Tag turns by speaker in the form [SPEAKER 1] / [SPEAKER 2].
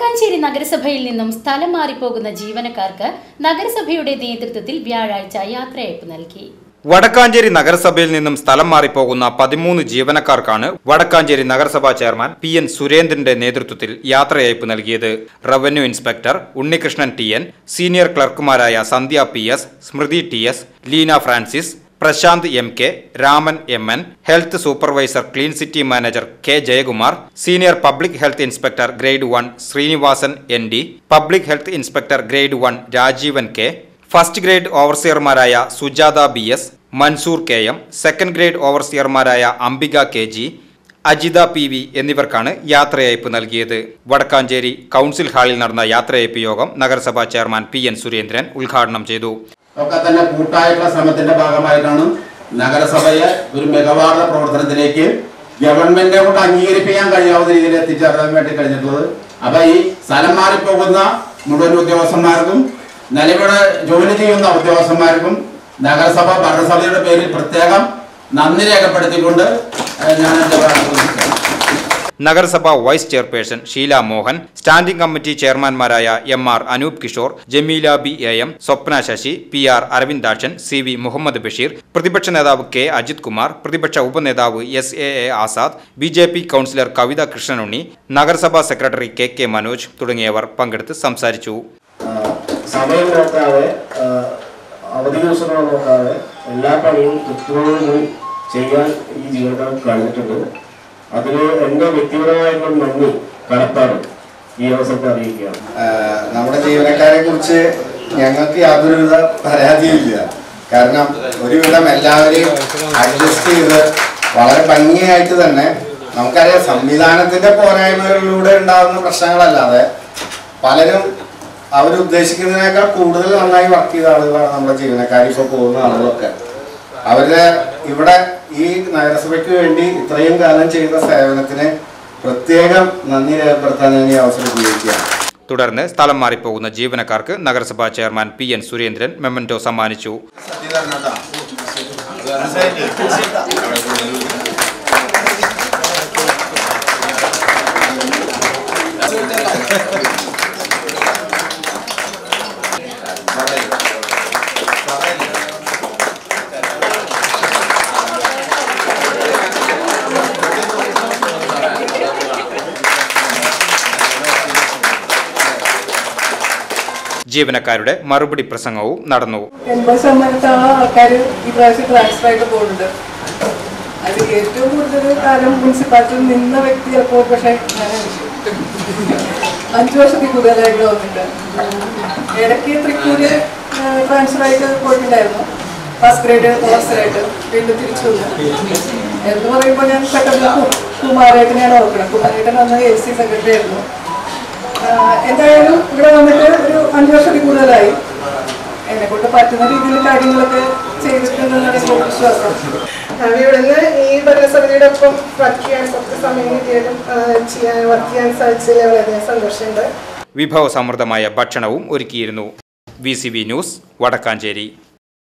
[SPEAKER 1] വടക്കാഞ്ചേരി നഗരസഭയിൽ നിന്നും സ്ഥലം മാറിപ്പോകുന്ന ജീവനക്കാർക്ക് നഗരസഭയുടെ നേതൃത്വത്തിൽ വ്യാഴാഴ്ച യാത്രയയപ്പ് നൽകി
[SPEAKER 2] വടക്കാഞ്ചേരി നഗരസഭയിൽ നിന്നും സ്ഥലം മാറിപ്പോകുന്ന പതിമൂന്ന് ജീവനക്കാർക്കാണ് വടക്കാഞ്ചേരി നഗരസഭാ ചെയർമാൻ പി എൻ സുരേന്ദ്രന്റെ നേതൃത്വത്തിൽ യാത്രയയപ്പ് നൽകിയത് revenue inspector Unnikrishnan T N senior ക്ലർക്കുമാരായ Sandhya P S Smriti T S Leena Francis Prashanth M K Raman M N health supervisor clean city manager K Jayakumar senior public health inspector grade one Srinivasan N D public health inspector grade one Rajeevan K first grade ഓവർസിയർമാരായ Sujatha B S Mansoor K M second grade ഓവർസിയർമാരായ Ambika K G Ajitha P V എന്നിവർക്കാണ് യാത്രയയപ്പ് നൽകിയത് Vadakkanchery council ഹാളിൽ നടന്ന യാത്രയയപ്പ് യോഗം നഗരസഭാ ചെയർമാൻ പി എൻ സുരേന്ദ്രൻ ഉദ്ഘാടനം ചെയ്തു
[SPEAKER 3] ഒക്കെ തന്നെ കൂട്ടായിട്ടുള്ള ശ്രമത്തിന്റെ ഭാഗമായിട്ടാണ് നഗരസഭയെ ഒരു മികവാർന്ന പ്രവർത്തനത്തിലേക്ക് ഗവൺമെന്റിനെ കൊണ്ട് അംഗീകരിപ്പിക്കാൻ കഴിയാവുന്ന രീതിയിൽ എത്തിച്ചേരാൻ വേണ്ടി കഴിഞ്ഞിട്ടുള്ളത് അപ്പൊ ഈ സ്ഥലം മാറിപ്പോകുന്ന മുഴുവൻ ഉദ്യോഗസ്ഥന്മാർക്കും നിലവിലെ ജോലി ചെയ്യുന്ന ഉദ്യോഗസ്ഥന്മാർക്കും നഗരസഭ ഭരണസഭയുടെ പേരിൽ പ്രത്യേകം നന്ദി രേഖപ്പെടുത്തിക്കൊണ്ട് ഏഹ്, ഞാൻ എന്റെ വാക്കുകൾ നിർത്തുന്നു.
[SPEAKER 2] നഗരസഭ vice chairperson Sheela Mohan standing committee ചെയർമാൻമാരായ M R Anoop Kishore Jameela B A M Swapna Sasi P R Aravindakshan C V Muhammad Basheer പ്രതിപക്ഷ നേതാവ് കെ അജിത് കുമാർ പ്രതിപക്ഷ ഉപനേതാവ് S A A Azad B J P councillor Kavitha Krishnanunni നഗരസഭാ സെക്രട്ടറി കെ കെ മനോജ് തുടങ്ങിയവർ പങ്കെടുത്ത് സംസാരിച്ചു
[SPEAKER 4] ആഹ് സമയം നോക്കാതെ ആഹ് അവധി ദിവസങ്ങൾ നോക്കാതെ എല്ലാ പണിയും കൃത്യതയോടുകൂടി ചെയ്യാൻ ഈ ജീവനക്കാർക്ക് കഴിഞ്ഞിട്ടുണ്ട് അതിൽ എൻ്റെ വ്യക്തിപരമായിട്ടുള്ള നന്ദി കടപ്പാട് ഈ അവസരത്തെ അറിയിക്കുകയാണ്
[SPEAKER 5] ആഹ് നമ്മുടെ ജീവനക്കാരെ കുറിച്ച് ഞങ്ങൾക്ക് യാതൊരുവിധ പരാതിയില്ല കാരണം ഒരുവിധം എല്ലാവരെയും അഡ്ജസ്റ്റ് ചെയ്ത് വളരെ ഭംഗിയായിട്ട് തന്നെ നമുക്കറിയാം സംവിധാനത്തിന്റെ പോരായ്മകളിലൂടെ ഉണ്ടാകുന്ന പ്രശ്നങ്ങളല്ലാതെ പലരും അവരുദ്ദേശിക്കുന്നതിനേക്കാൾ കൂടുതൽ നന്നായി വർക്ക് ചെയ്ത ആളുകളാണ് നമ്മുടെ ജീവനക്കാർ ഇപ്പോൾ പോകുന്ന ആളുകളൊക്കെ അവരുടെ ഇവിടെ ഈ നഗരസഭയ്ക്ക് വേണ്ടി ഇത്രയും കാലം ചെയ്ത സേവനത്തിന് പ്രത്യേകം നന്ദി രേഖപ്പെടുത്താൻ ഞാൻ ഈ അവസരം ഉപയോഗിക്കുകയാണ്
[SPEAKER 2] തുടർന്ന് സ്ഥലം മാറിപ്പോകുന്ന ജീവനക്കാർക്ക് നഗരസഭാ chairman P N Surendran memento സമ്മാനിച്ചു ജീവനക്കാരുടെ മറുപടി പ്രസംഗവും നടന്നു
[SPEAKER 6] എൺപത് ശതമാനത്തോളം ആൾക്കാർ ഈ പ്രാവശ്യം ട്രാൻസ്ഫർ ആയിട്ട് പോകുന്നുണ്ട് അതിൽ ഏറ്റവും കൂടുതൽ കാലം മുനിസിപ്പാലിറ്റിയിൽ നിന്ന വ്യക്തി ചിലപ്പോൾ പക്ഷേ ഞാനാണ് അഞ്ചു വർഷത്തിൽ കൂടുതലായിട്ട് വന്നിട്ട് ഇടയ്ക്ക് തൃക്കൂര് ട്രാൻസ്ഫർ ആയിട്ട് പോയിട്ടുണ്ടായിരുന്നു ഫസ്റ്റ് ഗ്രേഡ് ഓഫീസറായിട്ട് വീണ്ടും തിരിച്ചു വന്നു എന്ന് പറയുമ്പോൾ ഞാൻ പെട്ടെന്ന് കു- കുമാരേട്ടനെയാണ് ഓർക്കണം കുമാരേട്ടൻ അന്ന് എ സി സെക്രട്ടറി ആയിരുന്നു ആഹ് എന്തായാലും ഇവിടെ വന്നിട്ട് ഒരു അഞ്ചു വർഷത്തിൽ കൂടുതലായി എന്നെ കൊണ്ട് പറ്റുന്ന രീതിയിൽ കാര്യങ്ങളൊക്കെ ചെയ്തിട്ടുണ്ടെന്നാണ് എൻ്റെ ഒരു വിശ്വാസം
[SPEAKER 7] ഇവിടുന്ന് ഈ ഭരണസമിതിയുടെ ഒപ്പം വർക്ക് ചെയ്യാൻ കുറച്ച് സമയം കിട്ടിയതും ആ, ചെയ്യാൻ വർക്ക് ചെയ്യാൻ സാധിച്ചതിൽ വളരെയധികം സന്തോഷമുണ്ട്
[SPEAKER 2] വിഭവസമൃദ്ധമായ ഭക്ഷണവും ഒരുക്കിയിരുന്നു V C B news Vadakkanchery